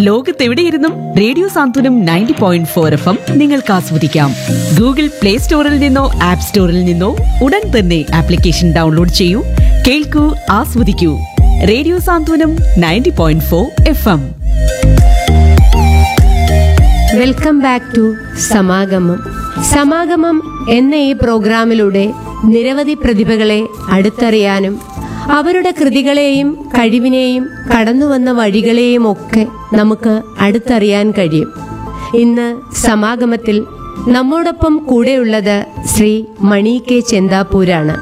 ലോകത്തെവിടെയിരുന്നും radio Santhwanam ninety point four F M നിങ്ങൾക്ക് ആസ്വദിക്കാം Google play സ്റ്റോറിൽ നിന്നോ ആപ്പ് സ്റ്റോറിൽ നിന്നോ ഉടൻ തന്നെ ആപ്ലിക്കേഷൻ ഡൗൺലോഡ് ചെയ്യൂ കേൾക്കൂ ആസ്വദിക്കൂ radio Santhwanam ninety point four F M welcome back to Samagamam Samagamam എന്ന ഈ പ്രോഗ്രാമിലൂടെ നിരവധി പ്രതിഭകളെ അടുത്തറിയാനും അവരുടെ കൃതികളെയും കഴിവിനെയും കടന്നുവന്ന വഴികളെയും ഒക്കെ നമുക്ക് അടുത്തറിയാൻ കഴിയും ഇന്ന് സമാഗമത്തിൽ നമ്മോടൊപ്പം കൂടെയുള്ളത് ശ്രീ മണി കെ ചെന്താപ്പൂരാണ്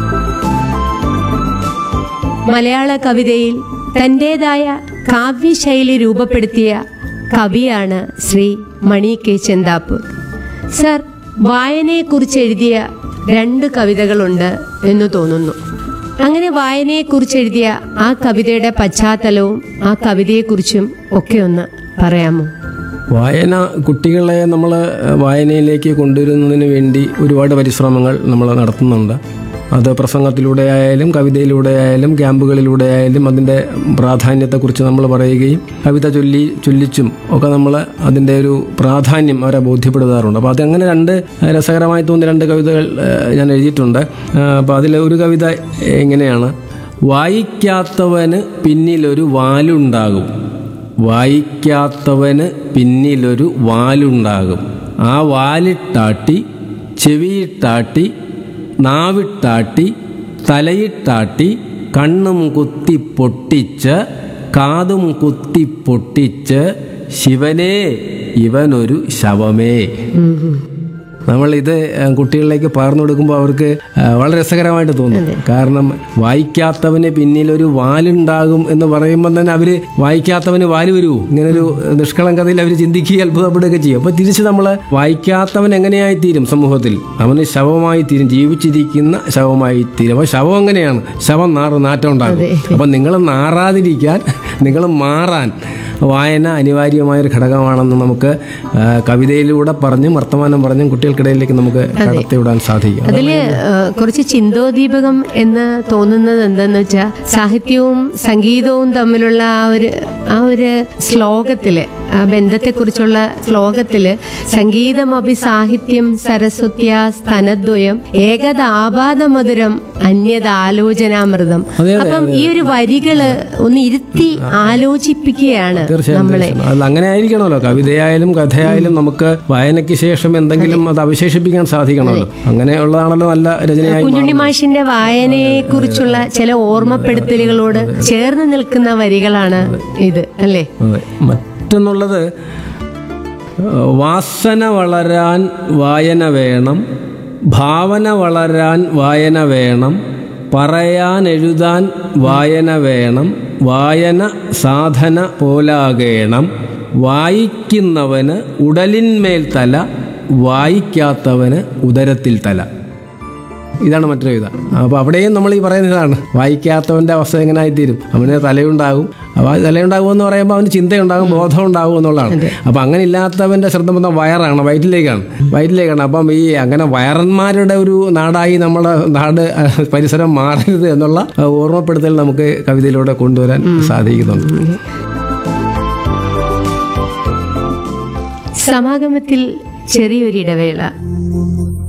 മലയാള കവിതയിൽ തന്റേതായ കാവ്യശൈലി രൂപപ്പെടുത്തിയ കവിയാണ് ശ്രീ മണി കെ ചെന്താപ്പൂർ സർ വായനയെക്കുറിച്ച് എഴുതിയ രണ്ട് കവിതകളുണ്ട് എന്ന് തോന്നുന്നു അങ്ങനെ വായനയെക്കുറിച്ച് എഴുതിയ ആ കവിതയുടെ പശ്ചാത്തലവും ആ കവിതയെക്കുറിച്ചും ഒക്കെ ഒന്ന് പറയാമോ വായന കുട്ടികളെ നമ്മൾ വായനയിലേക്ക് കൊണ്ടുവരുന്നതിന് വേണ്ടി ഒരുപാട് പരിശ്രമങ്ങൾ നമ്മൾ നടത്തുന്നുണ്ട് അത് പ്രസംഗത്തിലൂടെ ആയാലും കവിതയിലൂടെ ആയാലും ക്യാമ്പുകളിലൂടെ ആയാലും അതിൻ്റെ പ്രാധാന്യത്തെക്കുറിച്ച് നമ്മൾ പറയുകയും കവിത ചൊല്ലി ചൊല്ലിച്ചും ഒക്കെ നമ്മൾ അതിൻ്റെ ഒരു പ്രാധാന്യം അവരെ ബോധ്യപ്പെടുത്താറുണ്ട് അപ്പോൾ അതങ്ങനെ രണ്ട് രസകരമായി തോന്നിയ രണ്ട് കവിതകൾ ഏഹ്, ഞാൻ എഴുതിയിട്ടുണ്ട് അപ്പോൾ അതിൽ ഒരു കവിത ഇങ്ങനെയാണ് വായിക്കാത്തവന് പിന്നിലൊരു വാലുണ്ടാകും വായിക്കാത്തവന് പിന്നിലൊരു വാലുണ്ടാകും ആ വാലിട്ടാട്ടി ചെവിയിട്ടാട്ടി നാവിട്ടാട്ടി തലയിട്ടാട്ടി കണ്ണും കുത്തി പൊട്ടിച്ച് കാതും കുത്തി പൊട്ടിച്ച് ശിവനേ ഇവനൊരു ശവമേ നമ്മൾ ഇത് കുട്ടികളിലേക്ക് പകർന്നു കൊടുക്കുമ്പോൾ അവർക്ക് ആ, വളരെ രസകരമായിട്ട് തോന്നും കാരണം വായിക്കാത്തവന് പിന്നിൽ ഒരു വാലുണ്ടാകും എന്ന് പറയുമ്പോൾ തന്നെ അവര് വായിക്കാത്തവന് വാല് വരുമോ ഇങ്ങനെ ഒരു നിഷ്കളങ്കതയിൽ അവർ ചിന്തിക്കുകയും അത്ഭുതപ്പെടുകയൊക്കെ ചെയ്യും അപ്പൊ തിരിച്ച് നമ്മൾ വായിക്കാത്തവൻ എങ്ങനെയായി തീരും സമൂഹത്തിൽ അവന് ശവമായി തീരും ജീവിച്ചിരിക്കുന്ന ശവമായി തീരും അപ്പൊ ശവം എങ്ങനെയാണ് ശവം നാറ് നാറ്റം ഉണ്ടാകും അപ്പൊ നിങ്ങൾ നാറാതിരിക്കാൻ നിങ്ങൾ മാറാൻ വായന അനിവാര്യമായ ഒരു ഘടകമാണെന്ന് നമുക്ക് ആ, കവിതയിലൂടെ പറഞ്ഞും വർത്തമാനം പറഞ്ഞും കുട്ടികൾക്കിടയിലേക്ക് നമുക്ക് കടത്തിവിടാൻ സാധിക്കും അതില് ഏഹ്, കുറച്ച് ചിന്തോദീപകം എന്ന് തോന്നുന്നത് എന്തെന്ന് വെച്ചാൽ സാഹിത്യവും സംഗീതവും തമ്മിലുള്ള ആ ഒരു ആ ഒരു ശ്ലോകത്തില് ആ ബന്ധത്തെക്കുറിച്ചുള്ള ശ്ലോകത്തില് സംഗീതമപി സാഹിത്യം സരസ്വത്യ സ്തനദ്വയം ഏകദാപാദമധുരം അന്യത ആലോചനാമൃതം അതെ, അതെ, അപ്പം ഈ ഒരു വരികള് ഒന്ന് ഇരുത്തി ആലോചിപ്പിക്കുകയാണ് തീർച്ചയായും നമ്മളെ തീർച്ചയായും. അത് അങ്ങനെ ആയിരിക്കണമല്ലോ കവിതയായാലും കഥയായാലും നമുക്ക് വായനയ്ക്ക് ശേഷം എന്തെങ്കിലും അത് അവശേഷിപ്പിക്കാൻ സാധിക്കണമല്ലോ അങ്ങനെയുള്ളതാണല്ലോ നല്ല രചനയായി കുഞ്ഞുണ്ണി മാഷിന്റെ വായനയെ കുറിച്ചുള്ള ചില ഓർമ്മപ്പെടുത്തലുകളോട് ചേർന്ന് നിൽക്കുന്ന വരികളാണ് ഇത് അല്ലേ അതെ മറ്റൊന്നുള്ളത് ഏഹ്, വാസന വളരാൻ വായന വേണം ഭാവന വളരാൻ വായന വേണം പറയാൻ എഴുതാൻ വായന വേണം വായന സാധന പോലാകേണം വായിക്കുന്നവന് ഉടലിന്മേൽ തല വായിക്കാത്തവന് ഉദരത്തിൽ തല ഇതാണ് മറ്റൊരു വിധ അപ്പോൾ അവിടെയും നമ്മൾ ഈ പറയുന്ന ഇതാണ് വായിക്കാത്തവൻ്റെ അവസ്ഥ എങ്ങനെ ആയിത്തീരും അവന് തലയുണ്ടാകും അപ്പോൾ ആ തലയുണ്ടാകും എന്ന് പറയുമ്പോൾ അവന് ചിന്തയുണ്ടാകും ബോധം ഉണ്ടാകും എന്നുള്ളതാണ് അപ്പോൾ അങ്ങനെ ഇല്ലാത്തവൻ്റെ ശ്രദ്ധ മൊത്തം വയറാണ് വയറ്റിലേക്കാണ് വയറ്റിലേക്കാണ് അപ്പം ഈ അങ്ങനെ വയറന്മാരുടെ ഒരു നാടായി നമ്മുടെ നാട് അഹ്, പരിസരം മാറരുത് എന്നുള്ള അഹ്, ഓർമ്മപ്പെടുത്തൽ നമുക്ക് കവിതയിലൂടെ കൊണ്ടുവരാൻ സാധിക്കുന്നുണ്ട് സമാഗമത്തിൽ ചെറിയൊരിടവേള